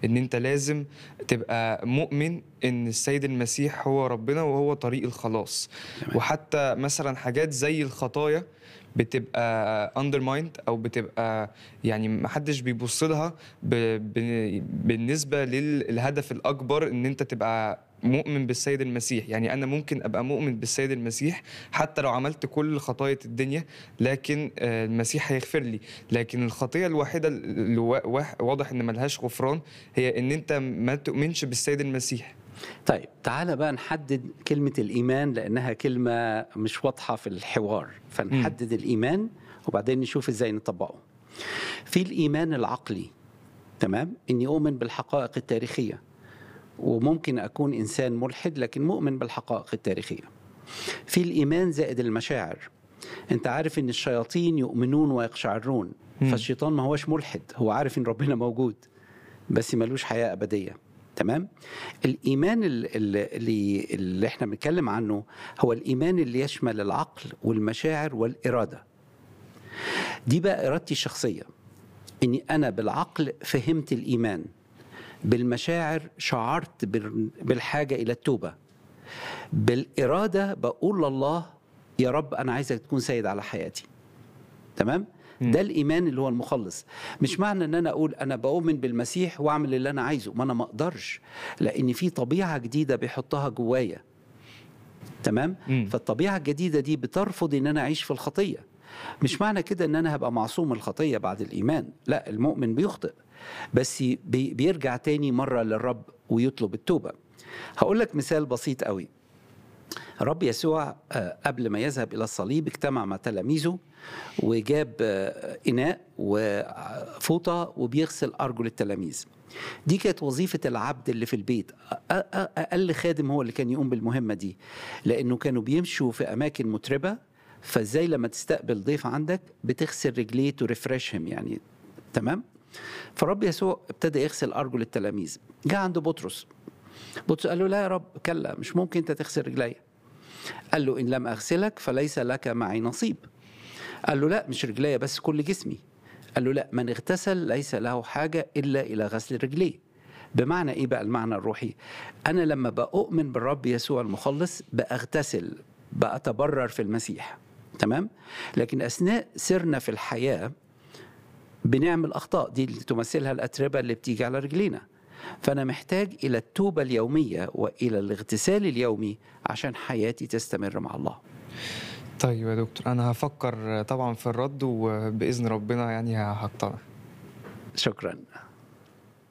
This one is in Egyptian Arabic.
ان انت لازم تبقى مؤمن ان السيد المسيح هو ربنا وهو طريق الخلاص تمام. وحتى مثلا حاجات زي الخطايا بتبقى undermined او بتبقى يعني محدش بيبص لها ب... ب... بالنسبه للهدف الاكبر ان انت تبقى مؤمن بالسيد المسيح يعني انا ممكن ابقى مؤمن بالسيد المسيح حتى لو عملت كل خطايا الدنيا لكن آه، المسيح هيغفر لي لكن الخطيه الوحيده اللي وا- واح- واضح ان ملهاش غفران هي ان انت ما تؤمنش بالسيد المسيح طيب تعالى بقى نحدد كلمة الإيمان لأنها كلمة مش واضحة في الحوار فنحدد الإيمان وبعدين نشوف إزاي نطبقه في الإيمان العقلي تمام إني أؤمن بالحقائق التاريخية وممكن أكون إنسان ملحد لكن مؤمن بالحقائق التاريخية في الإيمان زائد المشاعر أنت عارف إن الشياطين يؤمنون ويقشعرون مم. فالشيطان ما هوش ملحد هو عارف إن ربنا موجود بس ملوش حياة أبدية تمام الإيمان ال- ال- اللي, اللي احنا بنتكلم عنه هو الإيمان اللي يشمل العقل والمشاعر والإرادة دي بقى إرادتي الشخصية إني أنا بالعقل فهمت الإيمان بالمشاعر شعرت بال- بالحاجة إلى التوبة بالإرادة بقول لله يا رب أنا عايزك تكون سيد على حياتي تمام مم. ده الايمان اللي هو المخلص مش معنى ان انا اقول انا بؤمن بالمسيح واعمل اللي انا عايزه ما انا ما اقدرش لان في طبيعه جديده بيحطها جوايا تمام مم. فالطبيعه الجديده دي بترفض ان انا اعيش في الخطيه مش معنى كده ان انا هبقى معصوم من الخطيه بعد الايمان لا المؤمن بيخطئ بس بي بيرجع تاني مره للرب ويطلب التوبه هقول لك مثال بسيط قوي الرب يسوع آه، قبل ما يذهب الى الصليب اجتمع مع تلاميذه وجاب آه، اناء وفوطه وبيغسل ارجل التلاميذ دي كانت وظيفة العبد اللي في البيت أ- أ- أقل خادم هو اللي كان يقوم بالمهمة دي لأنه كانوا بيمشوا في أماكن متربة فازاي لما تستقبل ضيف عندك بتغسل رجليه ترفرشهم يعني تمام فرب يسوع ابتدى يغسل أرجل التلاميذ جاء عند بطرس بطرس قال له لا يا رب كلا مش ممكن انت تغسل رجلي قال له ان لم اغسلك فليس لك معي نصيب قال له لا مش رجلي بس كل جسمي قال له لا من اغتسل ليس له حاجه الا الى غسل رجليه بمعنى ايه بقى المعنى الروحي انا لما بأؤمن بالرب يسوع المخلص بأغتسل بأتبرر في المسيح تمام لكن اثناء سيرنا في الحياه بنعمل اخطاء دي اللي تمثلها الاتربه اللي بتيجي على رجلينا فانا محتاج الى التوبه اليوميه والى الاغتسال اليومي عشان حياتي تستمر مع الله طيب يا دكتور انا هفكر طبعا في الرد وباذن ربنا يعني هقتنع شكرا